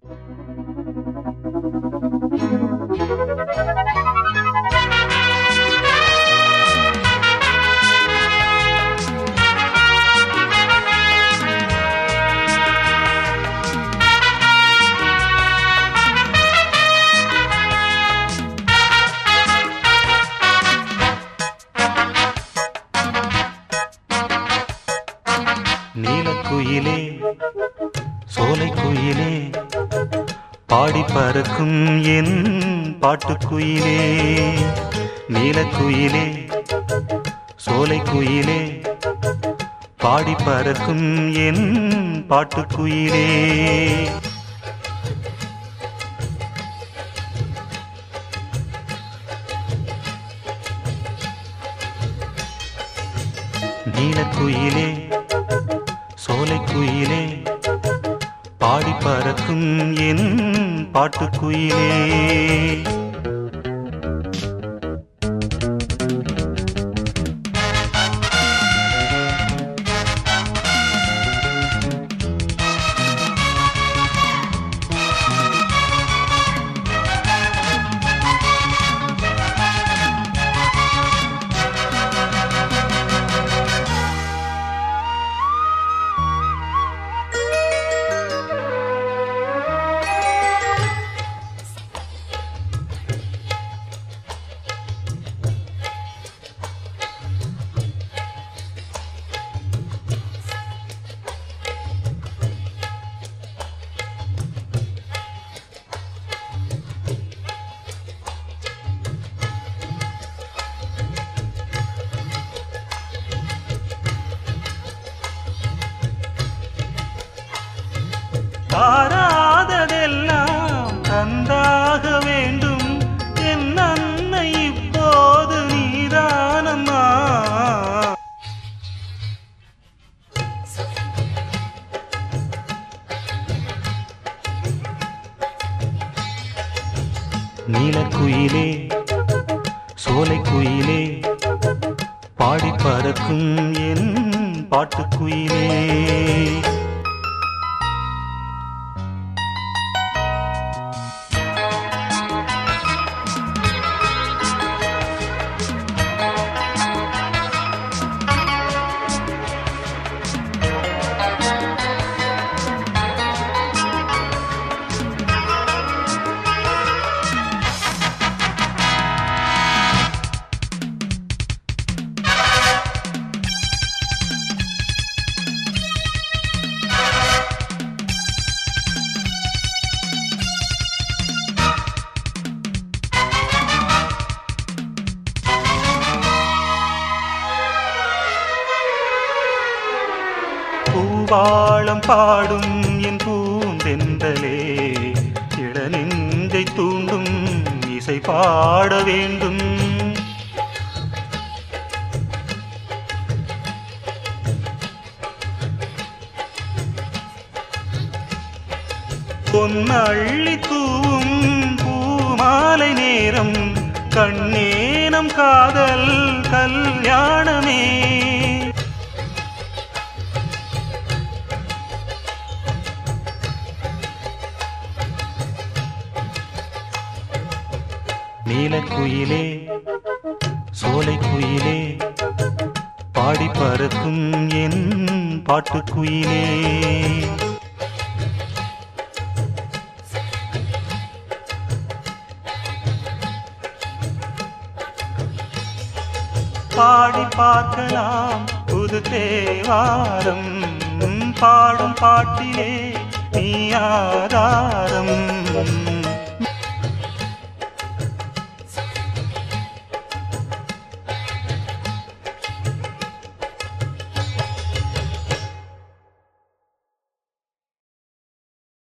நீலக்குயிலே சோலைக்குயிலே பாடி பறக்கும் என் பாட்டுக்குயிலே நீலக்குயிலே சோலைக்குயிலே பாடி பறக்கும் என் பாட்டுக்குயிலே நீலக்குயிலே சோலைக்குயிலே பாடி பறக்கும் என் பாட்டுக்குயிலே தாராததெல்லாம் தந்தாக வேண்டும் என் அன்னை இப்போது நீதானம்மா நீலக்குயிலே சோலைக்குயிலே பாடி பறக்கும் என் பாட்டுக்குயிலே பூவாளம் பாடும் என் பூந்தென்றலே இளநெஞ்சை தூண்டும் இசை பாட வேண்டும் பொன்னள்ளி தூவும் பூமாலை நேரம் கண்ணேனம் காதல் கல்யாணமே நீலக்குயிலே சோலைக்குயிலே பாடி பறக்கும் என் பாட்டுக்குயிலே பாடி பார்க்கலாம் புது தேவாரம் பாடும் பாட்டிலே நீ ஆதாரம்